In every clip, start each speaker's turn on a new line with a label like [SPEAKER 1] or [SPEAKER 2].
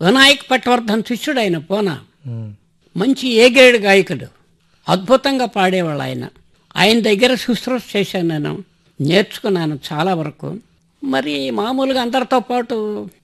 [SPEAKER 1] వినాయక్ పట్వర్ధన్ శిష్యుడు ఆయన పోనా
[SPEAKER 2] ఉమ్,
[SPEAKER 1] మంచి ఏ గ్రేడ్ గాయకుడు అద్భుతంగా పాడేవాళ్ళు ఆయన ఆయన దగ్గర శుశ్రూష చేశాను నేను నేర్చుకున్నాను చాలా వరకు మరి మామూలుగా అందరితో పాటు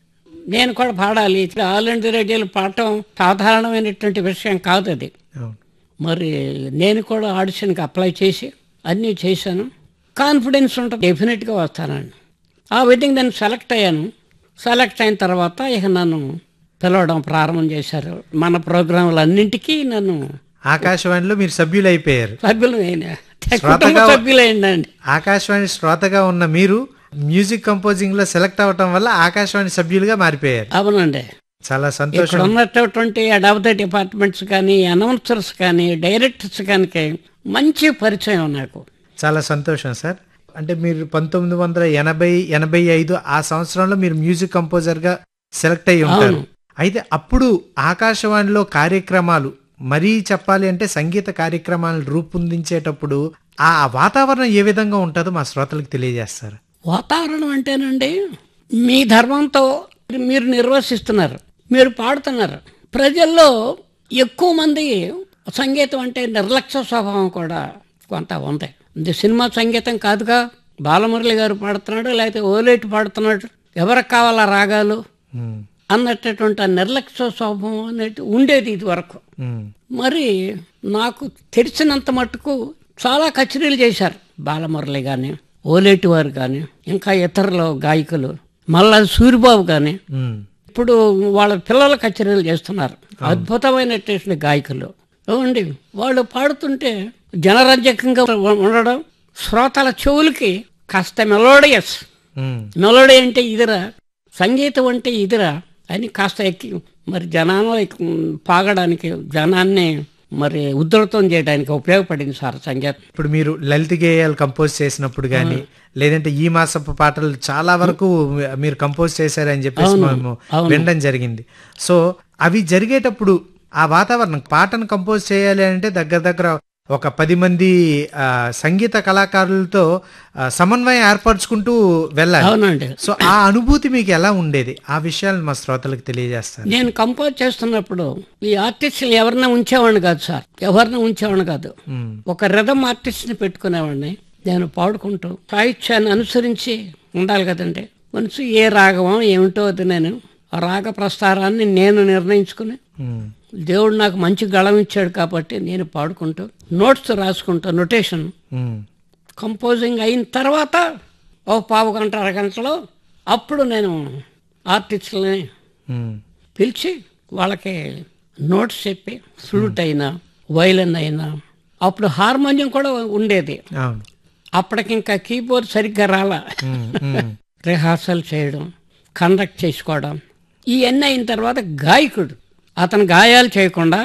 [SPEAKER 1] నేను కూడా పాడాలి ఆల్ ఇండియా రేడియోలు పాడటం సాధారణమైనటువంటి విషయం కాదు అది
[SPEAKER 2] అవును
[SPEAKER 1] మరి నేను కూడా ఆడిషన్కి అప్లై చేసి అన్నీ చేశాను కాన్ఫిడెన్స్ ఉంటుంది డెఫినెట్గా వస్తానండి ఆ విధంగా నేను సెలెక్ట్ అయ్యాను సెలెక్ట్ అయిన తర్వాత ఇక నన్ను పిలవడం ప్రారంభం చేశారు మన ప్రోగ్రాంలన్నింటికీ నన్ను
[SPEAKER 2] ఆకాశవాణిలో మీరు సభ్యులు అయిపోయారు
[SPEAKER 1] సభ్యులు అయిన కుటుంబ
[SPEAKER 2] శ్రోతగా-
[SPEAKER 1] సభ్యులైందండి
[SPEAKER 2] ఆకాశవాణి శ్రోతగా ఉన్న మీరు మ్యూజిక్ కంపోజింగ్ లో సెలెక్ట్ అవ్వటం వల్ల ఆకాశవాణి సభ్యులుగా మారిపోయారు
[SPEAKER 1] అవునండి
[SPEAKER 2] చాలా
[SPEAKER 1] ఇక్కడ
[SPEAKER 2] సంతోషం
[SPEAKER 1] ఉన్నటువంటి హెడ్ ఆఫ్ ద డిపార్ట్మెంట్స్ కానీ అనౌన్సర్స్ కానీ డైరెక్టర్స్ కానీ మంచి పరిచయం నాకు
[SPEAKER 2] చాలా సంతోషం సార్ అంటే మీరు పంతొమ్మిది వందల ఎనభై ఎనభై ఐదు ఆ సంవత్సరంలో మీరు మ్యూజిక్ కంపోజర్ గా సెలెక్ట్ అయ్యి ఉంటారు
[SPEAKER 1] అవును.
[SPEAKER 2] అయితే అప్పుడు ఆకాశవాణిలో కార్యక్రమాలు మరీ చెప్పాలి అంటే సంగీత కార్యక్రమాలను రూపొందించేటప్పుడు ఆ వాతావరణం ఏ విధంగా ఉంటుందో మా శ్రోతలకు తెలియజేస్తారు
[SPEAKER 1] వాతావరణం అంటేనండి మీ ధర్మంతో మీరు నిర్వసిస్తున్నారు మీరు పాడుతున్నారు ప్రజల్లో ఎక్కువ మంది సంగీతం అంటే నిర్లక్ష్య స్వభావం కూడా కొంత ఉంది ఇది సినిమా సంగీతం కాదుగా బాలమురళి గారు పాడుతున్నాడు లేకపోతే ఓలేటి పాడుతున్నాడు ఎవరికి కావాలా రాగాలు
[SPEAKER 2] ఉమ్,
[SPEAKER 1] అన్నటువంటి ఆ నిర్లక్ష్య స్వభావం అనేది ఉండేది ఇది వరకు
[SPEAKER 2] ఉమ్,
[SPEAKER 1] మరి నాకు తెలిసినంత మట్టుకు చాలా కచేరీలు చేశారు బాలమురళి కానీ ఓలేటి వారు కానీ ఇంకా ఇతరులు గాయకులు మళ్ళా సూరిబాబు కానీ
[SPEAKER 2] ఉమ్,
[SPEAKER 1] ఇప్పుడు వాళ్ళ పిల్లల కచేరీలు చేస్తున్నారు అద్భుతమైనటువంటి గాయకులు ఏమండి వాళ్ళు పాడుతుంటే జనరంజకంగా ఉండడం శ్రోతల చెవులకి కాస్త మెలోడియస్
[SPEAKER 2] ఉమ్,
[SPEAKER 1] మెలోడీ అంటే ఇదిరా సంగీతం అంటే ఇదిరా అని కాస్త ఎక్కి మరి జనాలు పాగడానికి జనాన్ని మరి ఉద్ధృతం చేయడానికి ఉపయోగపడింది సార్ సంగీతం
[SPEAKER 2] ఇప్పుడు మీరు లలిత గేయాలు కంపోజ్ చేసినప్పుడు కానీ లేదంటే ఈ మాసపు పాటలు చాలా వరకు మీరు కంపోజ్ చేశారని చెప్పేసి
[SPEAKER 1] అవును,
[SPEAKER 2] మేము
[SPEAKER 1] అవును.
[SPEAKER 2] వినడం జరిగింది సో అవి జరిగేటప్పుడు ఆ వాతావరణం పాటను కంపోజ్ చేయాలి అంటే దగ్గర దగ్గర ఒక పది మంది ఆ, సంగీత కళాకారులతో ఆ, సమన్వయం ఏర్పరచుకుంటూ వెళ్ళాలి
[SPEAKER 1] అవునండి
[SPEAKER 2] సో ఆ అనుభూతి మీకు ఎలా ఉండేది ఆ విషయాలు మా శ్రోతలకు తెలియజేస్తాను
[SPEAKER 1] నేను కంపోజ్ చేస్తున్నప్పుడు ఈ ఆర్టిస్టులు ఎవరిని ఉంచేవాడిని కాదు సార్ ఎవరిని ఉంచేవాడిని కాదు
[SPEAKER 2] ఉమ్,
[SPEAKER 1] ఒక రిథమ్ ఆర్టిస్ట్ని పెట్టుకునేవాడిని నేను పాడుకుంటూ సాహిత్యాన్ని అనుసరించి ఉండాలి కదండి మనసు ఏ రాగమో ఏమిటో అది నేను ఆ రాగ ప్రస్తారాన్ని నేను నిర్ణయించుకుని
[SPEAKER 2] ఉమ్,
[SPEAKER 1] దేవుడు నాకు మంచి గళం ఇచ్చాడు కాబట్టి నేను పాడుకుంటూ నోట్స్ రాసుకుంటా నొటేషన్
[SPEAKER 2] ఉమ్,
[SPEAKER 1] కంపోజింగ్ అయిన తర్వాత ఒక పావు గంట అరగంటలో అప్పుడు నేను ఆర్టిస్టులని
[SPEAKER 2] ఉమ్,
[SPEAKER 1] పిలిచి వాళ్ళకి నోట్స్ చెప్పి ఫ్లూట్ అయినా వైలన్ అయినా అప్పుడు హార్మోనియం కూడా ఉండేది
[SPEAKER 2] అవును
[SPEAKER 1] అప్పటికి ఇంకా కీబోర్డ్ సరిగ్గా రాలా
[SPEAKER 2] ఉమ్, ఉమ్,
[SPEAKER 1] రిహార్సల్ చేయడం కండక్ట్ చేసుకోవడం ఇవన్నీ అయిన తర్వాత గాయకుడు అతను గాయాలు చేయకుండా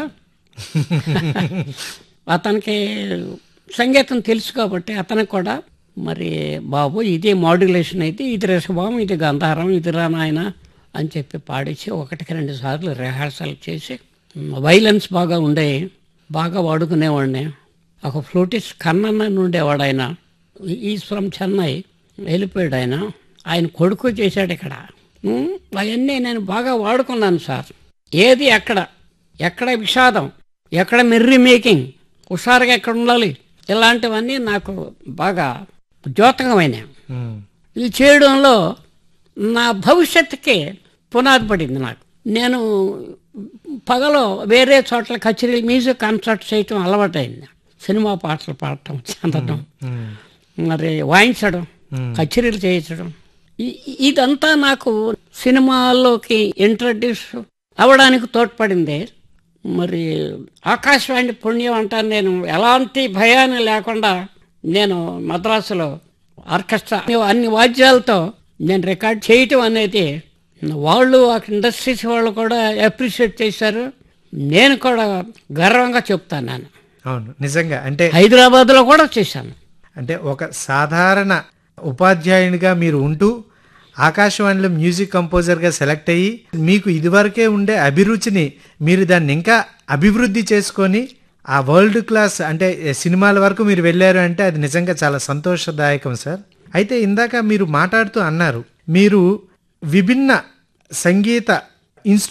[SPEAKER 1] అతనికి సంగీతం తెలుసు కాబట్టి అతనికి కూడా మరి బాబు ఇది మాడ్యులేషన్ అయితే ఇది రిషభం ఇది గంధారం ఇది రానాయన అని చెప్పి పాడించి ఒకటికి రెండు సార్లు రిహార్సల్ చేసి వైలెన్స్ బాగా ఉండే బాగా వాడుకునేవాడిని ఒక ఫ్లూటిస్ట్ కన్నన్న అని ఉండేవాడు ఆయన ఈజ్ ఫ్రమ్ చెన్నై వెళ్ళిపోయాడు ఆయన ఆయన కొడుకు చేశాడు ఇక్కడ ఉమ్, అవన్నీ నేను బాగా వాడుకున్నాను సార్ ఏది ఎక్కడ ఎక్కడ విషాదం ఎక్కడ మిర్రి మేకింగ్ హుషారుగా ఎక్కడ ఉండాలి ఇలాంటివన్నీ నాకు బాగా ద్యోతకమైనవి
[SPEAKER 2] ఉమ్,
[SPEAKER 1] ఇది చేయడంలో నా భవిష్యత్తుకి పునాది పడింది నాకు నేను పగలో వేరే చోట్ల కచేరీలు మ్యూజిక్ కాన్సర్ట్ చేయటం అలవాటైంది సినిమా పాటలు పాడటం చెందడం
[SPEAKER 2] ఉమ్,
[SPEAKER 1] మరి వాయించడం కచేరీలు చేయించడం ఇ- ఇదంతా నాకు సినిమాల్లోకి ఇంట్రడ్యూస్ అవ్వడానికి తోడ్పడింది మరి ఆకాశవాణి పుణ్యం అంటాను నేను ఎలాంటి భయాన్ని లేకుండా నేను మద్రాసులో ఆర్కెస్ట్రా అన్ని వాద్యాలతో నేను రికార్డ్ చేయటం అనేది వాళ్ళు ఆ ఇండస్ట్రీస్ వాళ్ళు కూడా అప్రిషియేట్ చేశారు నేను కూడా గర్వంగా చెప్తాను నేను
[SPEAKER 2] అవును నిజంగా అంటే
[SPEAKER 1] హైదరాబాద్లో కూడా చేశాను
[SPEAKER 2] అంటే ఒక సాధారణ ఉపాధ్యాయునిగా మీరు ఉంటూ ఆకాశవాణిలో మ్యూజిక్ కంపోజర్గా సెలెక్ట్ అయ్యి మీకు ఇదివరకే ఉండే అభిరుచిని మీరు దాన్ని ఇంకా అభివృద్ధి చేసుకొని ఆ వరల్డ్ క్లాస్ అంటే సినిమాల వరకు మీరు వెళ్ళారు అంటే అది నిజంగా చాలా సంతోషదాయకం సార్ అయితే ఇందాక మీరు మాట్లాడుతూ అన్నారు మీరు విభిన్న సంగీత